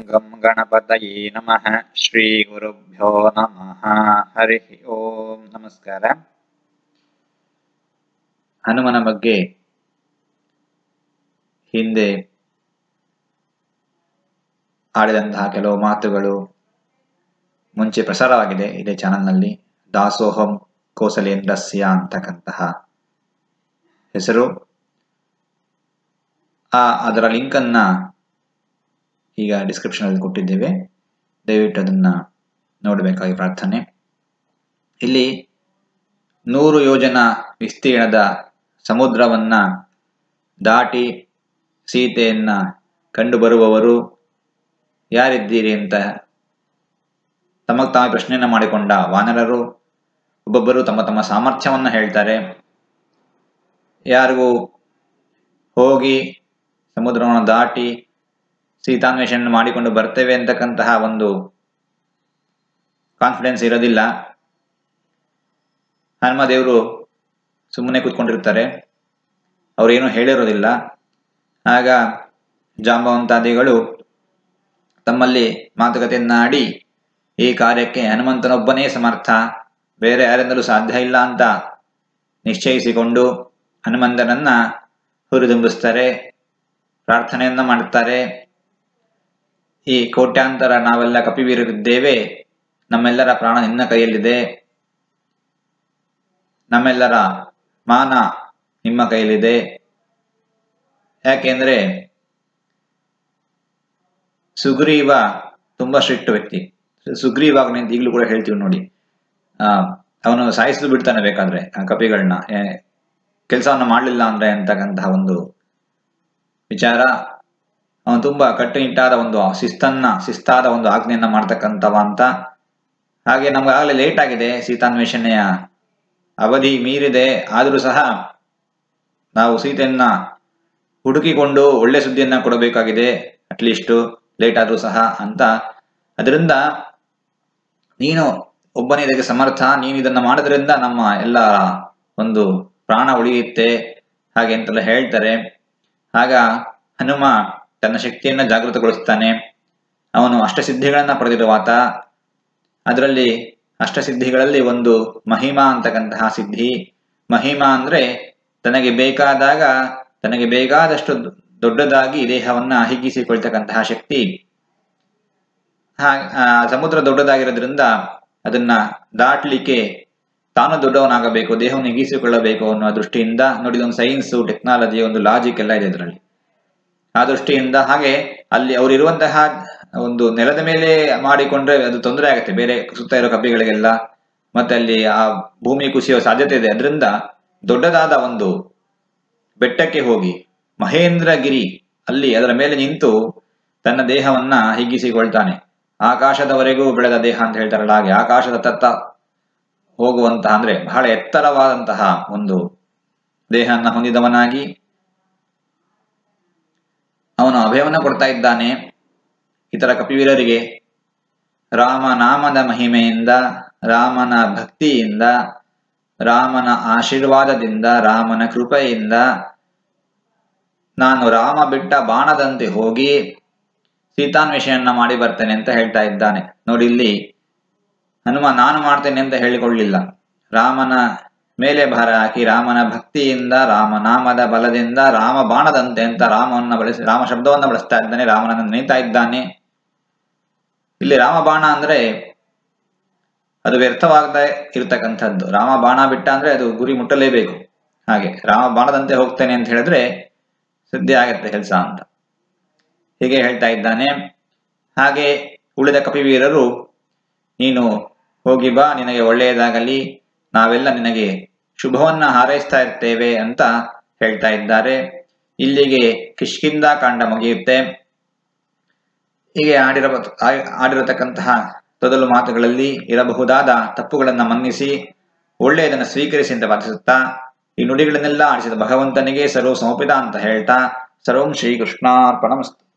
ಗಂ ಗಣಪತಯೇ ನಮಃ ಶ್ರೀ ಗುರುಭ್ಯೋ ನಮಃ ಹರಿ ಓಂ ನಮಸ್ಕಾರ ಹನುಮನ ಬಗ್ಗೆ ಹಿಂದೆ ಆಡಿದಂತಹ ಕೆಲವು ಮಾತುಗಳು ಮುಂಚೆ ಪ್ರಸಾರವಾಗಿದೆ ಇದೇ ಚಾನಲ್ನಲ್ಲಿ ದಾಸೋಹಂ ಕೋಸಲೇಂದ್ರಸ್ಯ ಅಂತಕ್ಕಂತಹ ಹೆಸರು ಆ ಅದರ ಲಿಂಕನ್ನ ಈಗ ಡಿಸ್ಕ್ರಿಪ್ಷನ್ ಅಲ್ಲಿ ಕೊಟ್ಟಿದ್ದೇವೆ ದಯವಿಟ್ಟು ಅದನ್ನ ನೋಡಬೇಕಾಗಿ ಪ್ರಾರ್ಥನೆ ಇಲ್ಲಿ ನೂರು ಯೋಜನ ವಿಸ್ತೀರ್ಣದ ಸಮುದ್ರವನ್ನ ದಾಟಿ ಸೀತೆಯನ್ನ ಕಂಡು ಬರುವವರು ಯಾರಿದ್ದೀರಿ ಅಂತ ತಮಗೆ ತಾವೇ ಪ್ರಶ್ನೆಯನ್ನ ಮಾಡಿಕೊಂಡ ವಾನರರು ಒಬ್ಬೊಬ್ಬರು ತಮ್ಮ ತಮ್ಮ ಸಾಮರ್ಥ್ಯವನ್ನ ಹೇಳ್ತಾರೆ ಯಾರಿಗೂ ಹೋಗಿ ಸಮುದ್ರವನ್ನು ದಾಟಿ ಸೀತಾನ್ವೇಷಣೆ ಮಾಡಿಕೊಂಡು ಬರ್ತೇವೆ ಅಂತಕ್ಕಂತಹ ಒಂದು ಕಾನ್ಫಿಡೆನ್ಸ್ ಇರೋದಿಲ್ಲ ಹನುಮದೇವರು ಸುಮ್ಮನೆ ಕೂತ್ಕೊಂಡಿರ್ತಾರೆ ಅವ್ರೇನು ಹೇಳಿರೋದಿಲ್ಲ ಆಗ ಜಾಂಬವಂತಾದಿಗಳು ತಮ್ಮಲ್ಲಿ ಮಾತುಕತೆಯನ್ನಾಡಿ ಈ ಕಾರ್ಯಕ್ಕೆ ಹನುಮಂತನೊಬ್ಬನೇ ಸಮರ್ಥ ಬೇರೆ ಯಾರಿಂದಲೂ ಸಾಧ್ಯ ಇಲ್ಲ ಅಂತ ನಿಶ್ಚಯಿಸಿಕೊಂಡು ಹನುಮಂತನನ್ನ ಹುರಿದುಂಬಿಸ್ತಾರೆ ಪ್ರಾರ್ಥನೆಯನ್ನ ಮಾಡುತ್ತಾರೆ ಈ ಕೋಟ್ಯಾಂತರ ನಾವೆಲ್ಲ ಕಪಿವೀರರಿದ್ದೇವೆ ನಮ್ಮೆಲ್ಲರ ಪ್ರಾಣ ನಿನ್ನ ಕೈಯಲ್ಲಿದೆ ನಮ್ಮೆಲ್ಲರ ಮಾನ ನಿಮ್ಮ ಕೈಯಲ್ಲಿದೆ ಯಾಕೆಂದ್ರೆ ಸುಗ್ರೀವ ತುಂಬಾ ಸ್ಟ್ರಿಕ್ಟ್ ವ್ಯಕ್ತಿ ಸುಗ್ರೀವಾಗ ನಿಂತ ಈಗಲೂ ಕೂಡ ಹೇಳ್ತೀವಿ ನೋಡಿ ಆ ಅವನು ಸಾಯಿಸಲು ಬಿಡ್ತಾನೆ ಬೇಕಾದ್ರೆ ಆ ಕಪಿಗಳನ್ನ ಕೆಲಸವನ್ನು ಮಾಡಲಿಲ್ಲ ಅಂದ್ರೆ ಅಂತಕ್ಕಂತಹ ಒಂದು ವಿಚಾರ ಅವನು ತುಂಬಾ ಕಟ್ಟುನಿಟ್ಟಾದ ಒಂದು ಶಿಸ್ತನ್ನ ಶಿಸ್ತಾದ ಒಂದು ಆಜ್ಞೆಯನ್ನ ಮಾಡ್ತಕ್ಕಂಥವ ಅಂತ ಹಾಗೆ ನಮ್ಗೆ ಆಗಲೇ ಲೇಟ್ ಆಗಿದೆ ಸೀತಾನ್ವೇಷಣೆಯ ಅವಧಿ ಮೀರಿದೆ ಆದರೂ ಸಹ ನಾವು ಸೀತೆಯನ್ನ ಹುಡುಕಿಕೊಂಡು ಒಳ್ಳೆ ಸುದ್ದಿಯನ್ನ ಕೊಡಬೇಕಾಗಿದೆ ಅಟ್ಲೀಸ್ಟ್ ಲೇಟ್ ಆದ್ರೂ ಸಹ ಅಂತ ಅದರಿಂದ ನೀನು ಒಬ್ಬನೇ ಇದಕ್ಕೆ ಸಮರ್ಥ ನೀನು ಇದನ್ನ ಮಾಡೋದ್ರಿಂದ ನಮ್ಮ ಎಲ್ಲ ಒಂದು ಪ್ರಾಣ ಉಳಿಯುತ್ತೆ ಹಾಗೆ ಅಂತೆಲ್ಲ ಹೇಳ್ತಾರೆ ಆಗ ಹನುಮ ತನ್ನ ಶಕ್ತಿಯನ್ನ ಜಾಗೃತಗೊಳಿಸ್ತಾನೆ ಅವನು ಅಷ್ಟಸಿದ್ಧಿಗಳನ್ನ ಪಡೆದಿರುವಾತ ಅದರಲ್ಲಿ ಅಷ್ಟಸಿದ್ಧಿಗಳಲ್ಲಿ ಒಂದು ಮಹಿಮಾ ಅಂತಕ್ಕಂತಹ ಸಿದ್ಧಿ ಮಹಿಮಾ ಅಂದ್ರೆ ತನಗೆ ಬೇಕಾದಾಗ ತನಗೆ ಬೇಕಾದಷ್ಟು ದೊಡ್ಡದಾಗಿ ದೇಹವನ್ನ ಹಿಗ್ಗಿಸಿಕೊಳ್ತಕ್ಕಂತಹ ಶಕ್ತಿ ಸಮುದ್ರ ದೊಡ್ಡದಾಗಿರೋದ್ರಿಂದ ಅದನ್ನ ದಾಟ್ಲಿಕ್ಕೆ ತಾನು ದೊಡ್ಡವನಾಗಬೇಕು ದೇಹವನ್ನು ಹಿಗ್ಗಿಸಿಕೊಳ್ಳಬೇಕು ಅನ್ನುವ ದೃಷ್ಟಿಯಿಂದ ನೋಡಿ ಒಂದು ಸೈನ್ಸ್ ಟೆಕ್ನಾಲಜಿ ಒಂದು ಲಾಜಿಕ್ ಎಲ್ಲ ಇದೆ ಅದರಲ್ಲಿ ಆ ದೃಷ್ಟಿಯಿಂದ ಹಾಗೆ ಅಲ್ಲಿ ಅವರಿರುವಂತಹ ಒಂದು ನೆಲದ ಮೇಲೆ ಮಾಡಿಕೊಂಡ್ರೆ ಅದು ತೊಂದರೆ ಆಗುತ್ತೆ ಬೇರೆ ಸುತ್ತ ಇರೋ ಕಬ್ಬಿಗಳಿಗೆಲ್ಲ ಮತ್ತೆ ಅಲ್ಲಿ ಆ ಭೂಮಿ ಕುಸಿಯುವ ಸಾಧ್ಯತೆ ಇದೆ ಅದರಿಂದ ದೊಡ್ಡದಾದ ಒಂದು ಬೆಟ್ಟಕ್ಕೆ ಹೋಗಿ ಮಹೇಂದ್ರಗಿರಿ ಅಲ್ಲಿ ಅದರ ಮೇಲೆ ನಿಂತು ತನ್ನ ದೇಹವನ್ನ ಹಿಗ್ಗಿಸಿಕೊಳ್ತಾನೆ ಆಕಾಶದವರೆಗೂ ಬೆಳೆದ ದೇಹ ಅಂತ ಹೇಳ್ತಾರಲ್ಲ ಹಾಗೆ ಆಕಾಶದ ತತ್ತ ಹೋಗುವಂತಹ ಅಂದ್ರೆ ಬಹಳ ಎತ್ತರವಾದಂತಹ ಒಂದು ದೇಹನ್ನ ಹೊಂದಿದವನಾಗಿ ಅವನು ಅಭಯವನ್ನ ಕೊಡ್ತಾ ಇದ್ದಾನೆ ಇತರ ಕಪಿವೀರರಿಗೆ ರಾಮನಾಮದ ಮಹಿಮೆಯಿಂದ ರಾಮನ ಭಕ್ತಿಯಿಂದ ರಾಮನ ಆಶೀರ್ವಾದದಿಂದ ರಾಮನ ಕೃಪೆಯಿಂದ ನಾನು ರಾಮ ಬಿಟ್ಟ ಬಾಣದಂತೆ ಹೋಗಿ ಸೀತಾನ್ವೇಷಣೆಯನ್ನ ಮಾಡಿ ಬರ್ತೇನೆ ಅಂತ ಹೇಳ್ತಾ ಇದ್ದಾನೆ ನೋಡಿ ಇಲ್ಲಿ ಹನುಮ ನಾನು ಮಾಡ್ತೇನೆ ಅಂತ ಹೇಳಿಕೊಳ್ಳಿಲ್ಲ ರಾಮನ ಮೇಲೆ ಭಾರ ಹಾಕಿ ರಾಮನ ಭಕ್ತಿಯಿಂದ ರಾಮನಾಮದ ಬಲದಿಂದ ರಾಮ ಬಾಣದಂತೆ ಅಂತ ರಾಮವನ್ನ ಬಳಸಿ ರಾಮ ಶಬ್ದವನ್ನ ಬಳಸ್ತಾ ಇದ್ದಾನೆ ರಾಮನನ್ನು ನೆನೀತಾ ಇದ್ದಾನೆ ಇಲ್ಲಿ ರಾಮ ಬಾಣ ಅಂದ್ರೆ ಅದು ವ್ಯರ್ಥವಾಗದೆ ಇರತಕ್ಕಂಥದ್ದು ರಾಮ ಬಾಣ ಬಿಟ್ಟ ಅಂದ್ರೆ ಅದು ಗುರಿ ಮುಟ್ಟಲೇಬೇಕು ಹಾಗೆ ರಾಮ ಬಾಣದಂತೆ ಹೋಗ್ತೇನೆ ಅಂತ ಹೇಳಿದ್ರೆ ಸಿದ್ಧಿ ಆಗತ್ತೆ ಕೆಲಸ ಅಂತ ಹೀಗೆ ಹೇಳ್ತಾ ಇದ್ದಾನೆ ಹಾಗೆ ಉಳಿದ ಕಪಿವೀರರು ನೀನು ಹೋಗಿ ಬಾ ನಿನಗೆ ಒಳ್ಳೆಯದಾಗಲಿ ನಾವೆಲ್ಲ ನಿನಗೆ ಶುಭವನ್ನ ಹಾರೈಸ್ತಾ ಇರ್ತೇವೆ ಅಂತ ಹೇಳ್ತಾ ಇದ್ದಾರೆ ಇಲ್ಲಿಗೆ ಕಿಷ್ಕಿಂದ ಕಾಂಡ ಮುಗಿಯುತ್ತೆ ಹೀಗೆ ಆಡಿರ ಆಡಿರತಕ್ಕಂತಹ ತೊದಲು ಮಾತುಗಳಲ್ಲಿ ಇರಬಹುದಾದ ತಪ್ಪುಗಳನ್ನ ಮನ್ನಿಸಿ ಒಳ್ಳೆಯದನ್ನು ಸ್ವೀಕರಿಸಿ ಅಂತ ಪ್ರಾರ್ಥಿಸುತ್ತಾ ಈ ನುಡಿಗಳನ್ನೆಲ್ಲ ಆಡಿಸಿದ ಭಗವಂತನಿಗೆ ಸರ್ವ ಸಮರ್ಪಿತ ಅಂತ ಹೇಳ್ತಾ ಸರ್ವಂ ಶ್ರೀಕೃಷ್ಣಾರ್ಪಣಮಸ್ತು